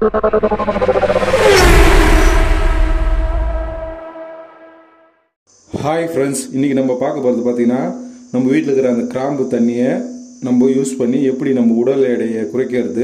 hi friends இன்றைக்கி நம்ம பார்க்க போகிறது பார்த்தீங்கன்னா நம்ம வீட்டில் இருக்கிற அந்த கிராம்பு தண்ணியை நம்ம யூஸ் பண்ணி எப்படி நம்ம உடல் எடையை குறைக்கிறது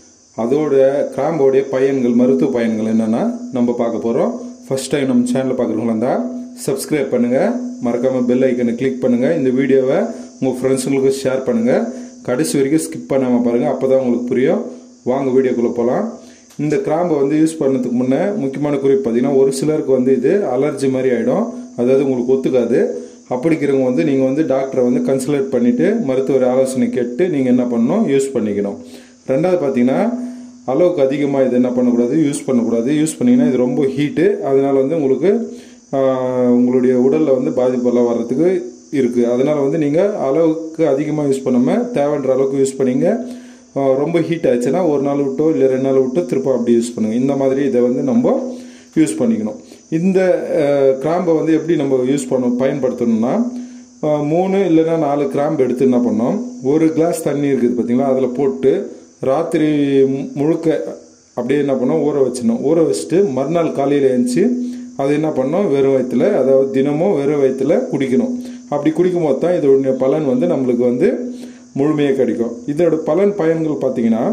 அதோட கிராம்போடைய பயன்கள் மருத்துவ பயன்கள் என்னென்னா நம்ம பார்க்க போகிறோம் ஃபர்ஸ்ட் டைம் நம்ம சேனலை பார்க்குறவங்களா இருந்தால் சப்ஸ்கிரைப் பண்ணுங்கள் மறக்காமல் பெல் ஐக்கனை கிளிக் பண்ணுங்கள் இந்த வீடியோவை உங்கள் ஃப்ரெண்ட்ஸுங்களுக்கு ஷேர் பண்ணுங்கள் கடைசி வரைக்கும் ஸ்கிப் பண்ணாமல் பாருங்கள் அப்போ தான் உங்களுக்கு புரியும் வாங்க வீடியோக்குள்ளே போகலாம் இந்த கிராம்பை வந்து யூஸ் பண்ணதுக்கு முன்னே முக்கியமான குறிப்பு பார்த்தீங்கன்னா ஒரு சிலருக்கு வந்து இது அலர்ஜி மாதிரி ஆகிடும் அதாவது உங்களுக்கு ஒத்துக்காது அப்படிக்கிறவங்க வந்து நீங்கள் வந்து டாக்டரை வந்து கன்சல்ட் பண்ணிவிட்டு மருத்துவர் ஆலோசனை கேட்டு நீங்கள் என்ன பண்ணணும் யூஸ் பண்ணிக்கணும் ரெண்டாவது பார்த்தீங்கன்னா அளவுக்கு அதிகமாக இது என்ன பண்ணக்கூடாது யூஸ் பண்ணக்கூடாது யூஸ் பண்ணிங்கன்னா இது ரொம்ப ஹீட்டு அதனால் வந்து உங்களுக்கு ஆஹ், உங்களுடைய உடலில் வந்து பாதிப்பெல்லாம் வர்றதுக்கு இருக்குது அதனால் வந்து நீங்கள் அளவுக்கு அதிகமாக யூஸ் பண்ணாமல் தேவைன்ற அளவுக்கு யூஸ் பண்ணிங்க ஆஹ், ரொம்ப ஹீட் ஆச்சுன்னா ஒரு நாள் விட்டோ இல்லை ரெண்டு நாள் விட்டோ திரும்ப அப்படி யூஸ் பண்ணுங்க இந்த மாதிரி இதை வந்து நம்ம யூஸ் பண்ணிக்கணும் இந்த அஹ், கிராம்பை வந்து எப்படி நம்ம யூஸ் பண்ண பயன்படுத்தணும்னா அஹ், மூணு இல்லைன்னா நாலு கிராம்பு எடுத்து என்ன பண்ணோம் ஒரு கிளாஸ் தண்ணி இருக்குது பார்த்தீங்களா அதில் போட்டு ராத்திரி மு- முழுக்க அப்படியே என்ன பண்ணோம் ஊற வச்சிடணும் ஊற வச்சுட்டு மறுநாள் காலையில் எழுந்துச்சு அது என்ன பண்ணோம் வெறும் வயிற்றுல அதாவது தினமும் வெறும் வயிற்றுல குடிக்கணும் அப்படி குடிக்கும் போது தான் இதோடைய பலன் வந்து நம்மளுக்கு வந்து முழுமையாக கிடைக்கும் இதோட பலன் பயன்கள் பார்த்தீங்கன்னா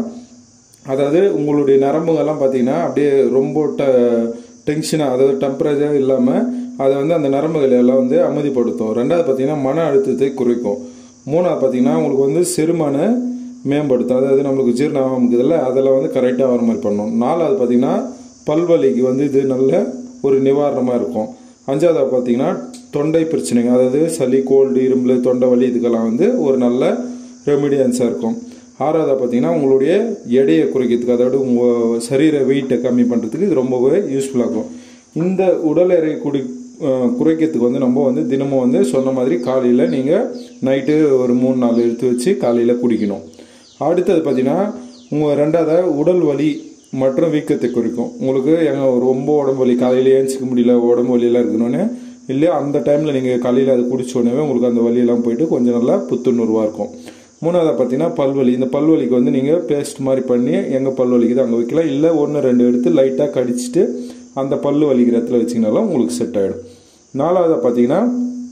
அதாவது உங்களுடைய நரம்புகள்லாம் பார்த்தீங்கன்னா அப்படியே ரொம்ப ட டென்ஷனாக அதாவது டெம்பரேச்சர் இல்லாமல் அதை வந்து அந்த நரம்புகளை எல்லாம் வந்து அமைதிப்படுத்தும் ரெண்டாவது பார்த்தீங்கன்னா மன அழுத்தத்தை குறைக்கும் மூணாவது பார்த்தீங்கன்னா உங்களுக்கு வந்து செரிமான மேம்படுத்தும் அதாவது நம்மளுக்கு ஜீரணம் இருக்குதுல்ல அதெல்லாம் வந்து கரெக்டாக வர மாதிரி பண்ணும் நாலாவது பார்த்தீங்கன்னா பல்வலிக்கு வந்து இது நல்ல ஒரு நிவாரணமாக இருக்கும் அஞ்சாவது பார்த்தீங்கன்னா தொண்டை பிரச்சனைங்க அதாவது சளி கோல்டு இரும்பு தொண்டை வலி இதுக்கெல்லாம் வந்து ஒரு நல்ல ரெமிடியன்ஸாக இருக்கும் ஆறாவதாக பார்த்தீங்கன்னா உங்களுடைய எடையை குறைக்கிறதுக்கு அதாவது உங்கள் சரீர வெயிட்டை கம்மி பண்ணுறதுக்கு இது ரொம்பவே யூஸ்ஃபுல்லாக இருக்கும் இந்த உடல் எடை குடி அஹ், குறைக்கிறதுக்கு வந்து நம்ம வந்து தினமும் வந்து சொன்ன மாதிரி காலையில் நீங்கள் நைட்டு ஒரு மூணு நாள் எடுத்து வச்சு காலையில் குடிக்கணும் அடுத்தது பார்த்தீங்கன்னா உங்கள் ரெண்டாவது உடல் வலி மற்றும் வீக்கத்தை குறிக்கும் உங்களுக்கு எங்க ரொம்ப உடம்பு வலி காலையில் ஏஞ்சிக்க முடியல உடம்பு வலியெல்லாம் இருக்கணும்னு இல்லையா அந்த டைமில் நீங்கள் காலையில் அது குடிச்ச உடனே உங்களுக்கு அந்த வலியெல்லாம் போயிட்டு கொஞ்சம் நல்லா புத்துணர்வாக இருக்கும் மூணாவது பார்த்தீங்கன்னா பல்வலி இந்த பல்வலிக்கு வந்து நீங்கள் பேஸ்ட் மாதிரி பண்ணி எங்கே பல் வலிக்குதோ அங்கே வைக்கலாம் இல்லை ஒன்று ரெண்டு எடுத்து லைட்டாக கடிச்சிட்டு அந்த பல்லு வலிக்கிற இடத்துல வச்சிங்கனாலும் உங்களுக்கு செட் ஆகிடும் நாலாவது பார்த்தீங்கன்னா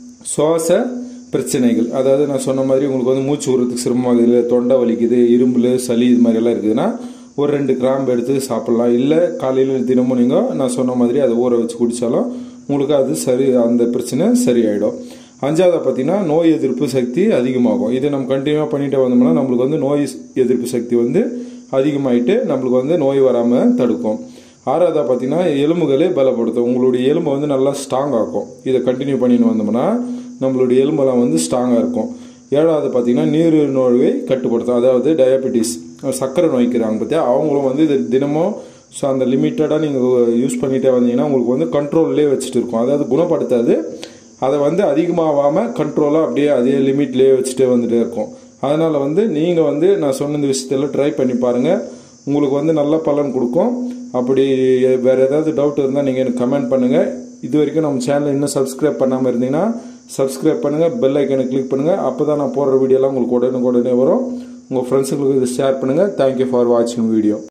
சுவாச பிரச்சனைகள் அதாவது நான் சொன்ன மாதிரி உங்களுக்கு வந்து மூச்சு விடுறதுக்கு சிரமமாகுது இல்லை தொண்டை வலிக்குது இரும்புல சளி இது மாதிரி எல்லாம் இருக்குதுன்னா ஒரு ரெண்டு கிராம்பு எடுத்து சாப்பிடலாம் இல்லை காலையில் தினமும் நீங்கள் நான் சொன்ன மாதிரி அதை ஊற வச்சு குடித்தாலும் உங்களுக்கு அது சரி அந்த பிரச்சனை சரியாயிடும் அஞ்சாவது பார்த்தீங்கன்னா நோய் எதிர்ப்பு சக்தி அதிகமாகும் இதை நம்ம கண்டினியூவாக பண்ணிட்டு வந்தோம்னா நம்மளுக்கு வந்து நோய் எதிர்ப்பு சக்தி வந்து அதிகமாயிட்டு நம்மளுக்கு வந்து நோய் வராமல் தடுக்கும் ஆறாவதா பார்த்தீங்கன்னா எலும்புகளே பலப்படுத்தும் உங்களுடைய எலும்பை வந்து நல்லா ஸ்ட்ராங் ஆக்கும் இதை கண்டினியூ பண்ணிட்டு வந்தோம்னா நம்மளுடைய எலும்பெல்லாம் வந்து ஸ்ட்ராங்காக இருக்கும் ஏழாவது பார்த்தீங்கன்னா நீரிழிவு நோயை கட்டுப்படுத்தும் அதாவது டயபெட்டிஸ் சர்க்கரை நோய்க்கிறாங்க பார்த்தியா அவங்களும் வந்து இது தினமும் ஸோ அந்த லிமிட்டடாக நீங்கள் யூஸ் பண்ணிட்டே வந்தீங்கன்னா உங்களுக்கு வந்து கண்ட்ரோல்லே வச்சுட்டு இருக்கும் அதாவது குணப்படுத்தாது அதை வந்து அதிகமாகாமல் கண்ட்ரோலாக அப்படியே அதே லிமிட்லேயே வச்சுட்டே வந்துட்டே இருக்கும் அதனால் வந்து நீங்கள் வந்து நான் சொன்ன இந்த விஷயத்தெல்லாம் ட்ரை பண்ணி பாருங்கள் உங்களுக்கு வந்து நல்ல பலன் கொடுக்கும் அப்படி வேறு ஏதாவது டவுட் இருந்தால் நீங்கள் எனக்கு கமெண்ட் பண்ணுங்கள் இது வரைக்கும் நம்ம சேனலை இன்னும் சப்ஸ்கிரைப் பண்ணாமல் இருந்தீங்கன்னா சப்ஸ்கிரைப் பண்ணுங்கள் பெல் ஐக்கனை கிளிக் பண்ணுங்கள் அப்போ தான் நான் போடுற வீடியோலாம் உங்களுக்கு உடனே உடனே வரும் உங்கள் ஃப்ரெண்ட்ஸுங்களுக்கு இதை ஷேர் பண்ணுங்கள் தேங்க்யூ ஃபார் வாட்சிங் வீடியோ